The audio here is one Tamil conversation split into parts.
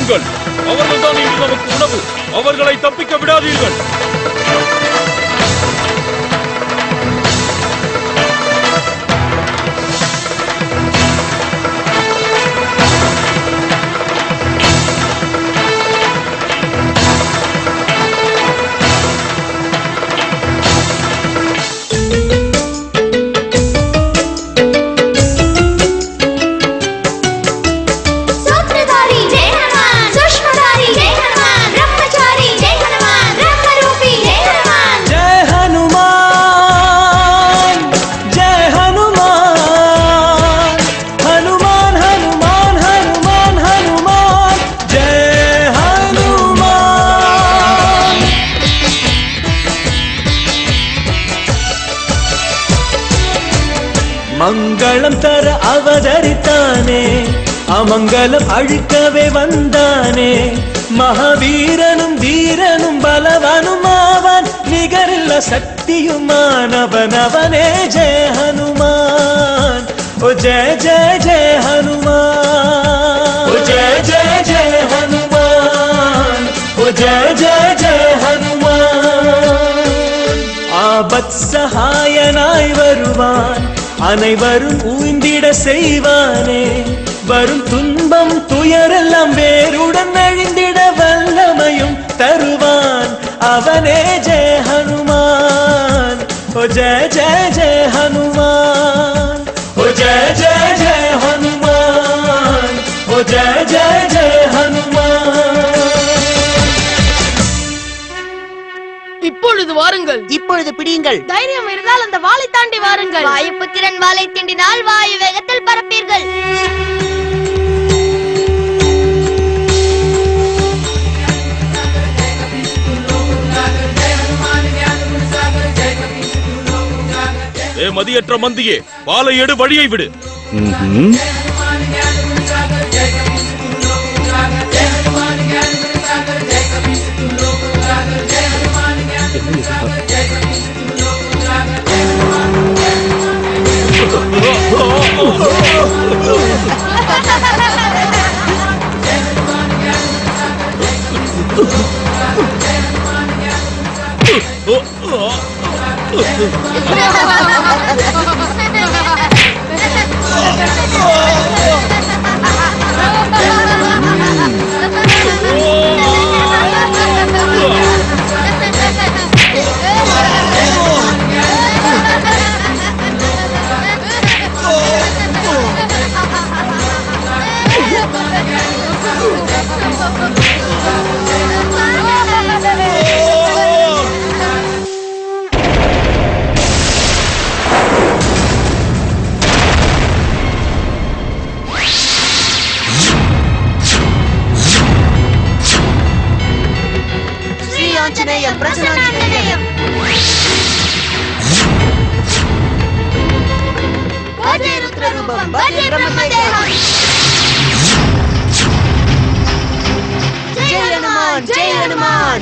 கொல்லுங்கள் அவர்கள் தான் இன்று நமக்கு உணவு அவர்களை தப்பிக்க விடாதீர்கள் सूत्रधारी जय हनुमान सूक्ष्मधारी जय हनुमान ब्रह्मचारी जय हनुमान ब्रह्मरूपी जय हनुमान जय हनुमान जय हनुमान हनुमान हनुमान हनुमान हनुमान जय हनुमान மங்களம் தர அவதரித்தானே அமங்கலம் அழிக்கவே வந்தானே மகாவீரனும் வீரனும் பலவனும் ஆவான் நிகரில்ல சக்தியுமானவன் அவனே ஜெய ஹனுமான் ஓ ஜெய ஜெய ஜெய ஹனுமான் ஓ ஜெய ஜெய ஜெய ஹனுமான் ஓ ஜெய ஜெய ஜெய ஹனுமான் ஆபத் சகாயனாய் வருவான் அனைவரும் ஊய்ந்திட செய்வானே வரும் துன்பம் துயரெல்லாம் வேருடன் அழிந்திட வல்லமையும் தருவான் அவனே ஜெய ஹனுமான் ஓ ஜெய ஜெய ஜெய ஹனுமான் ஓ ஜெய ஜெய ஜெய ஹனுமான் ஓ ஜெய ஜெய ஜெய ஹனுமான் இப்பொழுது வாருங்கள் இப்பொழுது பிடியுங்கள் தைரியம் இருந்தால் அந்த வாளை தாண்டி வாருங்கள் வாயுபுத்திரன் வாளை திண்டினால் வாயு வேகத்தில் பரப்பீர்கள் ஏ மதியற்ற மந்தியே பாலை எடு வழியை விடு ஸ்ரீ ஆஞ்சநேயம் பிரசன்னாஞ்சநேயம் भजे रुद्ररूपं भजे ब्रह्मदेवं ஜெய ஹனுமான் ஜெய ஹனுமான்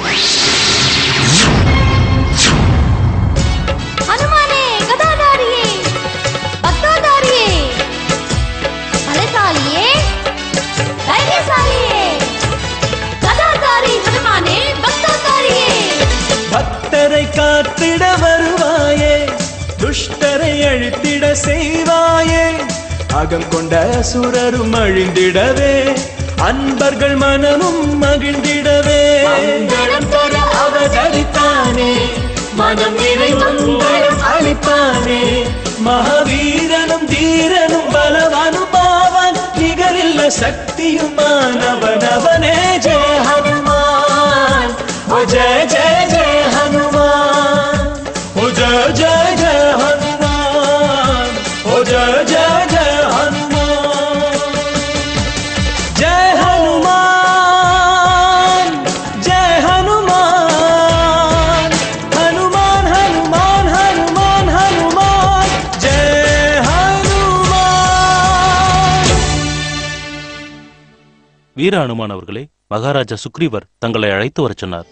हनुमाने गदाधारिये भक्तोधारिये बलशालिये धैर्यशालिये गदाधारी हनुमाने भक्तोधारिये பக்தரை காத்திட வருவாயே துஷ்டரை அழித்திட செய்வாயே அகம் கொண்ட சுரரும் அழிந்திடவே அன்பர்கள் மனமும் மகிழ்ந்திடவே மங்களம் தர அவதரித்தானே மனம் நிறை மங்களம் அளிப்பானே மகாவீரனும் தீரனும் பலவானும் பாவன் நிகரில்ல சக்தியுமானவன் அவனே ஜெய ஹனுமான் ஓ ஜெய ஜெய ஜெய ஹனுமான் ஓ ஜெய ஜெய ஜெய ஹனுமான் ஓ ஜெய ஜெய ஜெய ஹனுமான் ஜெய ஹனுமான் ஜெய ஹனுமான் ஹனுமான் ஹனுமான் ஹனுமான் ஹனுமான் ஜெய ஹனுமான் வீர அனுமான் அவர்களே மகாராஜா சுக்ரீவர் தங்களை அழைத்து வரச் சொன்னார்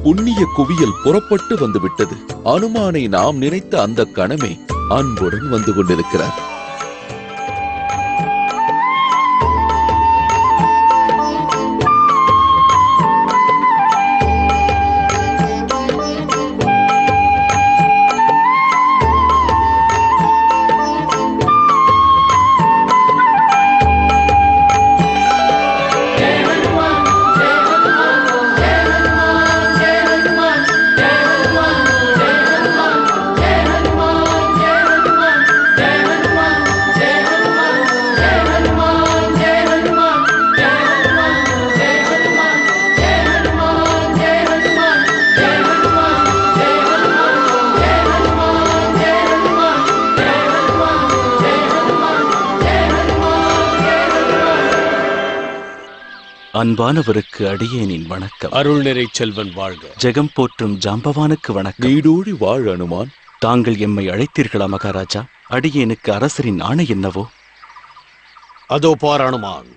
புண்ணிய குவியல் புறப்பட்டு வந்து விட்டது அனுமானை நாம் நினைத்த அந்த கணமே அன்புடன் வந்து கொண்டிருக்கிறார் அன்பானவருக்கு அடியேனின் வணக்கம் அருள் நிறை செல்வன் வாழ்க ஜெகம் போற்றும் ஜாம்பவானுக்கு வணக்கம் நீடூழி வாழ் அனுமான் தாங்கள் எம்மை அழைத்தீர்களா மகாராஜா அடியேனுக்கு அரசரின் ஆணை என்னவோ அதோ பார் அனுமான்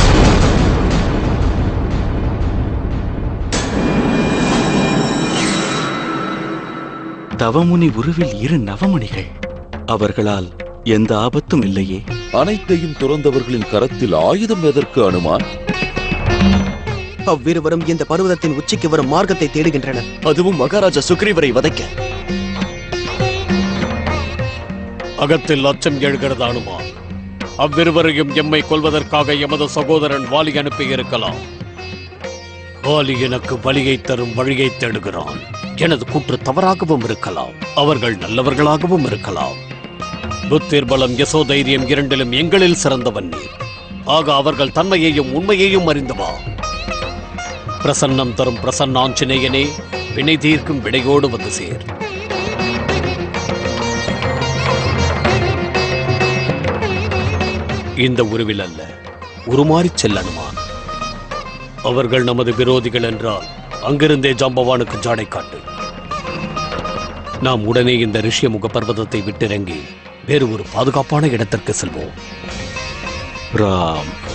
தவமுனி உருவில் இரு நவமுனிகள் அவர்களால் எந்த ஆபத்தும் இல்லையே அனைத்தையும் துறந்தவர்களின் கரத்தில் ஆயுதம் எதற்கு அனுமான் அவ்விருவரும் இந்த பர்வதத்தின் உச்சிக்கு வரும் மார்க்கத்தை தேடுகின்றனர் அதுவும் மகாராஜா சுக்ரீவரை வதைக்க அகத்தில் அச்சம் எழுகிறது அனுமான் அவ்விருவரையும் எம்மை கொல்வதற்காக எமது சகோதரன் வாலி அனுப்பி இருக்கலாம் வாலி எனக்கு வழியை தரும் வழியை தேடுகிறான் எனது கூற்று தவறாகவும் இருக்கலாம் அவர்கள் நல்லவர்களாகவும் இருக்கலாம் புத்திர் பலம் யசோதைரியம் இரண்டிலும் எங்களில் சிறந்தவன் நீர் ஆக அவர்கள் தன்மையையும் உண்மையையும் அறிந்தவா பிரசன்னம் தரும் பிரசன்னாஞ்சனேயனே வினை தீர்க்கும் விடையோடு வந்து சேர் இந்த உருவில் அல்ல உருமாறிச் செல்லணுமான் அவர்கள் நமது விரோதிகள் என்றால் அங்கிருந்தே ஜாம்பவானுக்கு ஜாடை காட்டு நாம் உடனே இந்த ரிஷ்யமுக பர்வதத்தை விட்டிறங்கி வேறு ஒரு பாதுகாப்பான இடத்திற்கு செல்வோம் ராம்